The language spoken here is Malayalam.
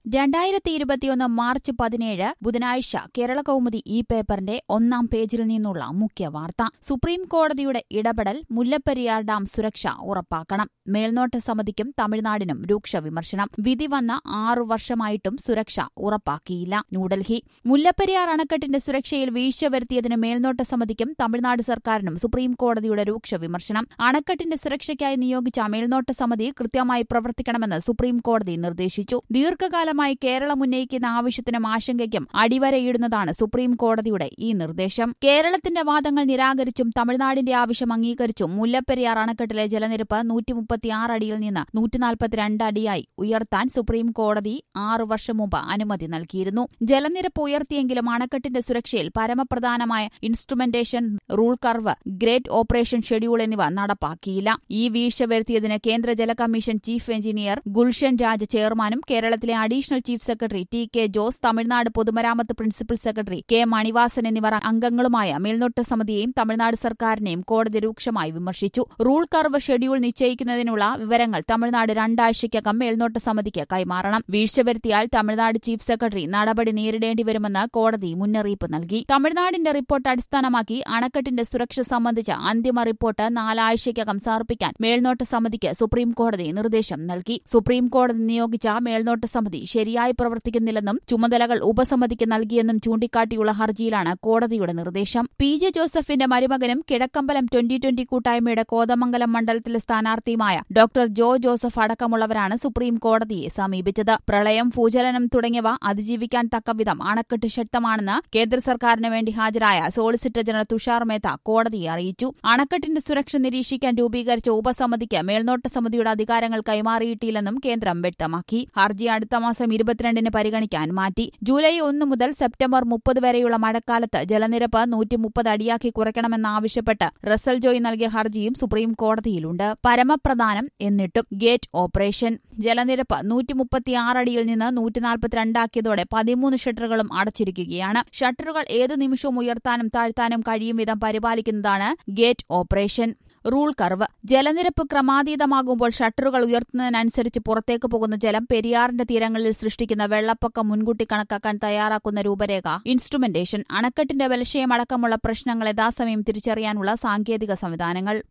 രണ്ടായിരത്തി ഇരുപത്തിയൊന്ന് മാർച്ച് പതിനേഴ് ബുധനാഴ്ച കേരള കൗമുദി ഈ പേപ്പറിന്റെ ഒന്നാം പേജിൽ നിന്നുള്ള മുഖ്യ വാർത്ത സുപ്രീം കോടതിയുടെ ഇടപെടൽ മുല്ലപ്പെരിയാർ ഡാം സുരക്ഷ ഉറപ്പാക്കണം മേൽനോട്ട സമിതിക്കും തമിഴ്നാടിനും രൂക്ഷ വിമർശനം വിധി വന്ന ആറു വർഷമായിട്ടും സുരക്ഷ ഉറപ്പാക്കിയില്ല ന്യൂഡൽഹി മുല്ലപ്പെരിയാർ അണക്കെട്ടിന്റെ സുരക്ഷയിൽ വീഴ്ച വരുത്തിയതിന് മേൽനോട്ട സമിതിക്കും തമിഴ്നാട് സർക്കാരിനും സുപ്രീം കോടതിയുടെ രൂക്ഷ വിമർശനം അണക്കെട്ടിന്റെ സുരക്ഷയ്ക്കായി നിയോഗിച്ച മേൽനോട്ട സമിതി കൃത്യമായി പ്രവർത്തിക്കണമെന്ന് സുപ്രീം കോടതി നിർദ്ദേശിച്ചു ദീർഘകാലമായി കേരളം ഉന്നയിക്കുന്ന ആവശ്യത്തിനും ആശങ്കയ്ക്കും അടിവരയിടുന്നതാണ് സുപ്രീം കോടതിയുടെ ഈ നിർദ്ദേശം കേരളത്തിന്റെ വാദങ്ങൾ നിരാകരിച്ചും തമിഴ്നാടിന്റെ ആവശ്യം അംഗീകരിച്ചും മുല്ലപ്പെരിയാർ അണക്കെട്ടിലെ ജലനിരപ്പ് നൂറ്റി മുപ്പത്തിയാറ് അടിയിൽ നിന്ന് നൂറ്റിനാൽപ്പത്തിരണ്ട് അടിയായി ഉയർത്താൻ സുപ്രീം കോടതി ആറു വർഷം മുമ്പ് അനുമതി നൽകിയിരുന്നു ജലനിരപ്പ് ഉയർത്തിയെങ്കിലും അണക്കെട്ടിന്റെ സുരക്ഷയിൽ പരമപ്രധാനമായ instrumentation rule curve gate operation schedule എന്നിവ നടപ്പാക്കിയില്ല ഈ വീഴ്ച വരുത്തിയതിന് കേന്ദ്ര ജല commission chief engineer Gulshan Raj ചെയർമാനും കേരളത്തിലെ additional chief secretary T K Jose Tamilnadu പൊതുമരാമത്ത് പ്രിൻസിപ്പൽ സെക്രട്ടറി കെ മണിവാസൻ എന്നിവർ അംഗങ്ങളുമായ മേൽനോട്ട സമിതിയെയും തമിഴ്നാട് സർക്കാരിനെയും കോടതി രൂക്ഷമായി വിമർശിച്ചു റൂൾ കർവ് ഷെഡ്യൂൾ നിശ്ചയിക്കുന്നതിനുള്ള വിവരങ്ങൾ തമിഴ്നാട് രണ്ടാഴ്ചയ്ക്കകം മേൽനോട്ട സമിതിക്ക് കൈമാറണം വീഴ്ച വരുത്തിയാൽ തമിഴ്നാട് ചീഫ് സെക്രട്ടറി നടപടി നേരിടേണ്ടി വരുമെന്ന് കോടതി മുന്നറിയിപ്പ് നൽകി തമിഴ്നാടിന്റെ റിപ്പോർട്ട് അടിസ്ഥാനമാക്കി അണക്കെട്ടിന്റെ സുരക്ഷ സംബന്ധിച്ച അന്തിമ റിപ്പോർട്ട് നാലാഴ്ചയ്ക്കകം സമർപ്പിക്കാൻ മേൽനോട്ട സമിതിക്ക് സുപ്രീം കോടതി നിർദ്ദേശം നൽകി സുപ്രീം കോടതി നിയോഗിച്ച മേൽനോട്ട സമിതി ശരിയായി പ്രവർത്തിക്കുന്നില്ലെന്നും ചുമതലകൾ ഉപസമിതിക്ക് നൽകിയെന്നും ചൂണ്ടിക്കാട്ടിയുള്ള ഹർജിയിലാണ് കോടതിയുടെ നിർദ്ദേശം പി ജെ ജോസഫിന്റെ മരുമകനും കിഴക്കമ്പലം ട്വന്റി ട്വന്റി കൂട്ടായ്മയുടെ കോതമംഗലം മണ്ഡലത്തിലെ സ്ഥാനാർത്ഥിയുമായ ഡോക്ടർ ജോ ജോസഫ് അടക്കമുള്ളവരാണ് സുപ്രീം കോടതിയെ സമീപിച്ചത് പ്രളയം ഭൂചലനം തുടങ്ങിയവ അതിജീവിക്കാൻ തക്കവിധം അണക്കെട്ട് ശക്തമാണെന്ന് കേന്ദ്ര സർക്കാരിന് വേണ്ടി ഹാജരായ സോളിസിറ്റർ ജനറൽ തുഷാർ മേത്ത കോടതിയെ അറിയിച്ചു അണക്കെട്ടിന്റെ സുരക്ഷ നിരീക്ഷിക്കാൻ രൂപീകരിച്ച ഉപസമിതിക്ക് മേൽനോട്ട സമിതിയുടെ അധികാരങ്ങൾ കൈമാറിയിട്ടില്ലെന്നും കേന്ദ്രം വ്യക്തമാക്കി ഹർജി അടുത്ത മാസം ഇരുപത്തിരണ്ടിന് പരിഗണിക്കാൻ മാറ്റി ജൂലൈ ഒന്ന് മുതൽ സെപ്റ്റംബർ മുപ്പത് വരെയുള്ള മഴക്കാലത്ത് ജലനിരപ്പ് നൂറ്റി മുപ്പത് അടിയാക്കി കുറയ്ക്കണമെന്നാവശ്യപ്പെട്ട് റസൽ ജോയ് നൽകിയ ഹർജിയും സുപ്രീം കോടതിയിലുണ്ട് പരമപ്രധാനം എന്നിട്ടും ഗേറ്റ് ഓപ്പറേഷൻ ജലനിരപ്പ് നൂറ്റി മുപ്പത്തിയാറ് അടിയിൽ നിന്ന് നൂറ്റിനാൽപ്പത്തിരണ്ടാക്കിയതോടെ പതിമൂന്ന് ഷട്ടറുകളും അടച്ചിരിക്കുകയാണ് ഷട്ടറുകൾ ഏതു നിമിഷവും ഉയർത്താനും താഴ്ത്താനും കഴിയും വിധം പരിപാലിക്കുന്നതാണ് ഗേറ്റ് ഓപ്പറേഷൻ റൂൾ കർവ് ജലനിരപ്പ് ക്രമാതീതമാകുമ്പോൾ ഷട്ടറുകൾ ഉയർത്തുന്നതിനനുസരിച്ച് പുറത്തേക്ക് പോകുന്ന ജലം പെരിയാറിന്റെ തീരങ്ങളിൽ സൃഷ്ടിക്കുന്ന വെള്ളപ്പൊക്കം മുൻകൂട്ടി കണക്കാക്കാൻ തയ്യാറാക്കുന്ന രൂപരേഖ ഇൻസ്ട്രുമെന്റേഷൻ അണക്കെട്ടിന്റെ ബലക്ഷയമടക്കമുള്ള പ്രശ്നങ്ങൾ യഥാസമയം തിരിച്ചറിയാനുള്ള സാങ്കേതിക സംവിധാനങ്ങൾ